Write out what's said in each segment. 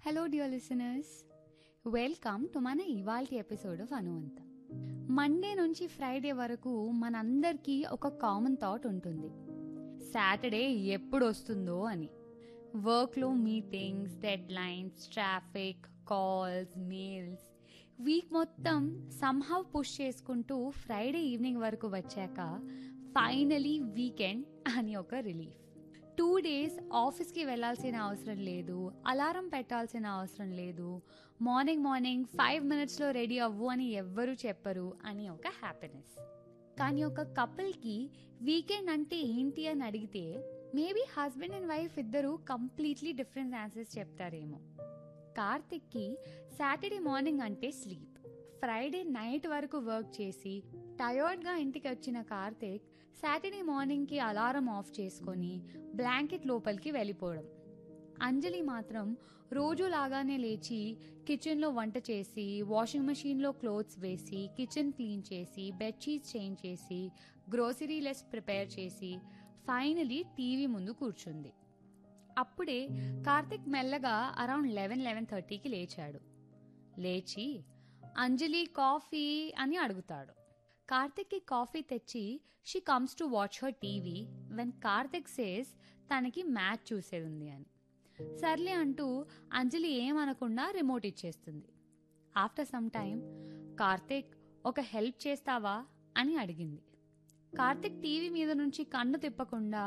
hello dear listeners welcome to మన ఇవాల్టి episode of అనువంత మండే నుంచి ఫ్రైడే వరకు మనందరికీ ఒక కామన్ థాట్ ఉంటుంది సాటర్డే ఎప్పుడు వస్తుందో అని వర్క్లో meetings deadlines traffic calls mails week మొత్తం సంహవ్ పుష్ చేసుకుంటూ ఫ్రైడే ఈవినింగ్ వరకు వచ్చాక ఫైనలీ వీకెండ్ అని ఒక రిలీఫ్ టూ డేస్ ఆఫీస్కి వెళ్ళాల్సిన అవసరం లేదు అలారం పెట్టాల్సిన అవసరం లేదు మార్నింగ్ మార్నింగ్ ఫైవ్ మినిట్స్లో రెడీ అవ్వు అని ఎవ్వరూ చెప్పరు అని ఒక హ్యాపీనెస్ కానీ ఒక కపుల్కి వీకెండ్ అంటే ఏంటి అని అడిగితే మేబీ హస్బెండ్ అండ్ వైఫ్ ఇద్దరు కంప్లీట్లీ డిఫరెంట్ ఆన్సర్స్ చెప్తారేమో కార్తిక్కి సాటర్డే మార్నింగ్ అంటే స్లీప్ ఫ్రైడే నైట్ వరకు వర్క్ చేసి టయర్డ్గా ఇంటికి వచ్చిన కార్తిక్ సాటర్డే మార్నింగ్కి అలారం ఆఫ్ చేసుకొని బ్లాంకెట్ లోపలికి వెళ్ళిపోవడం అంజలి మాత్రం రోజు లాగానే లేచి కిచెన్లో వంట చేసి వాషింగ్ మెషిన్లో క్లోత్స్ వేసి కిచెన్ క్లీన్ చేసి బెడ్షీట్స్ చేంజ్ చేసి గ్రోసరీ లిస్ట్ ప్రిపేర్ చేసి ఫైనలీ టీవీ ముందు కూర్చుంది అప్పుడే కార్తిక్ మెల్లగా అరౌండ్ లెవెన్ లెవెన్ థర్టీకి లేచాడు లేచి అంజలి కాఫీ అని అడుగుతాడు కార్తిక్కి కాఫీ తెచ్చి she comes to watch her TV when Karthik says తనకి మ్యాచ్ చూసేది ఉంది అని సర్లే అంటూ అంజలి ఏమనకుండా రిమోట్ ఇచ్చేస్తుంది ఆఫ్టర్ సమ్ టైం కార్తిక్ ఒక హెల్ప్ చేస్తావా అని అడిగింది కార్తిక్ టీవీ మీద నుంచి కన్ను తిప్పకుండా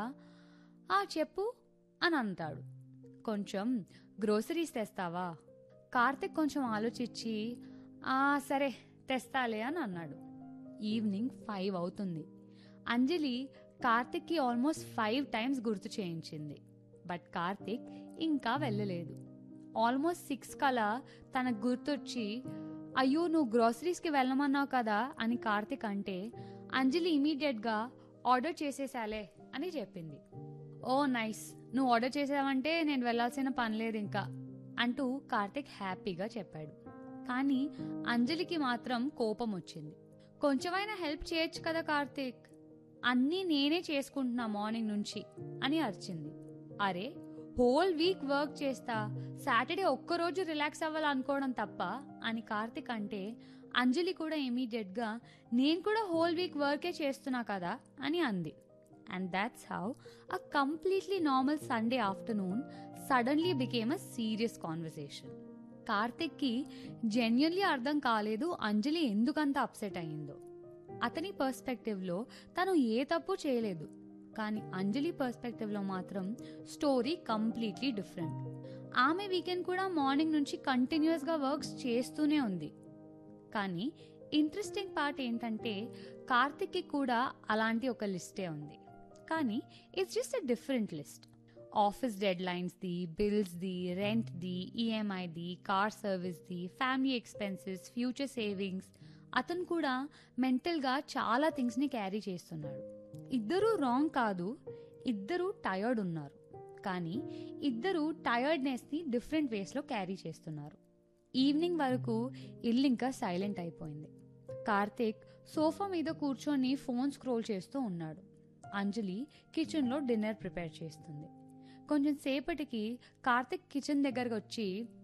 ఆ చెప్పు అని అంటాడు కొంచెం గ్రోసరీస్ తెస్తావా కార్తిక్ కొంచెం ఆలోచించి ఆ సరే తెస్తాలే అని అన్నాడు ఈవినింగ్ ఫైవ్ అవుతుంది అంజలి కార్తిక్కి ఆల్మోస్ట్ ఫైవ్ టైమ్స్ గుర్తు చేయించింది బట్ కార్తిక్ ఇంకా వెళ్ళలేదు ఆల్మోస్ట్ సిక్స్ కలా తనకు గుర్తొచ్చి అయ్యో నువ్వు గ్రోసరీస్కి వెళ్ళమన్నావు కదా అని కార్తిక్ అంటే అంజలి ఇమీడియట్గా ఆర్డర్ చేసేసాలే అని చెప్పింది ఓ నైస్ నువ్వు ఆర్డర్ చేసావంటే నేను వెళ్ళాల్సిన పని లేదు ఇంకా అంటూ కార్తిక్ హ్యాపీగా చెప్పాడు కానీ అంజలికి మాత్రం కోపం వచ్చింది కొంచెమైనా హెల్ప్ చేయొచ్చు కదా కార్తీక్ అన్నీ నేనే చేసుకుంటున్నా మార్నింగ్ నుంచి అని అరిచింది అరే హోల్ వీక్ వర్క్ చేస్తా సాటర్డే ఒక్కరోజు రిలాక్స్ అవ్వాలనుకోవడం తప్ప అని కార్తిక్ అంటే అంజలి కూడా ఇమీడియట్గా నేను కూడా హోల్ వీక్ వర్కే చేస్తున్నా కదా అని అంది and that's how a completely normal Sunday afternoon suddenly became a serious conversation కార్తిక్కి జెన్యున్లీ అర్థం కాలేదు అంజలి ఎందుకంత అప్సెట్ అయ్యిందో అతని పర్స్పెక్టివ్లో తను ఏ తప్పు చేయలేదు కానీ అంజలి పర్స్పెక్టివ్లో మాత్రం స్టోరీ కంప్లీట్లీ డిఫరెంట్ ఆమె వీకెండ్ కూడా మార్నింగ్ నుంచి కంటిన్యూస్గా వర్క్స్ చేస్తూనే ఉంది కానీ ఇంట్రెస్టింగ్ పార్ట్ ఏంటంటే కార్తిక్కి కూడా అలాంటి ఒక లిస్టే ఉంది కానీ it's just a different list office dead లైన్స్ది బిల్స్ది రెంట్ది ఈఎంఐది కార్ సర్వీస్ది ఫ్యామిలీ ఎక్స్పెన్సెస్ ఫ్యూచర్ సేవింగ్స్ అతను కూడా మెంటల్గా చాలా థింగ్స్ని క్యారీ చేస్తున్నాడు ఇద్దరూ రాంగ్ కాదు ఇద్దరూ టయర్డ్ ఉన్నారు కానీ ఇద్దరు టయర్డ్నెస్ని డిఫరెంట్ వేస్లో క్యారీ చేస్తున్నారు ఈవినింగ్ వరకు ఇల్లు ఇంకా సైలెంట్ అయిపోయింది కార్తీక్ సోఫా మీద కూర్చొని ఫోన్ స్క్రోల్ చేస్తూ ఉన్నాడు అంజలి కిచెన్లో డిన్నర్ ప్రిపేర్ చేస్తుంది కొంచెం సేపటికి కార్తిక్ కిచెన్ దగ్గరకు వచ్చి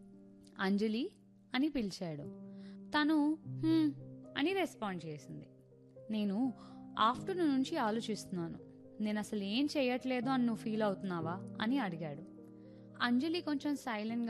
అంజలి అని పిలిచాడు తను "హ్మ్" అని రెస్పాండ్ చేసింది నేను ఆఫ్టర్నూన్ నుంచి ఆలోచిస్తున్నాను నేను అసలు ఏం చేయట్లేదు అని నువ్వు ఫీల్ అవుతున్నావా అని అడిగాడు అంజలి కొంచెం సైలెంట్గా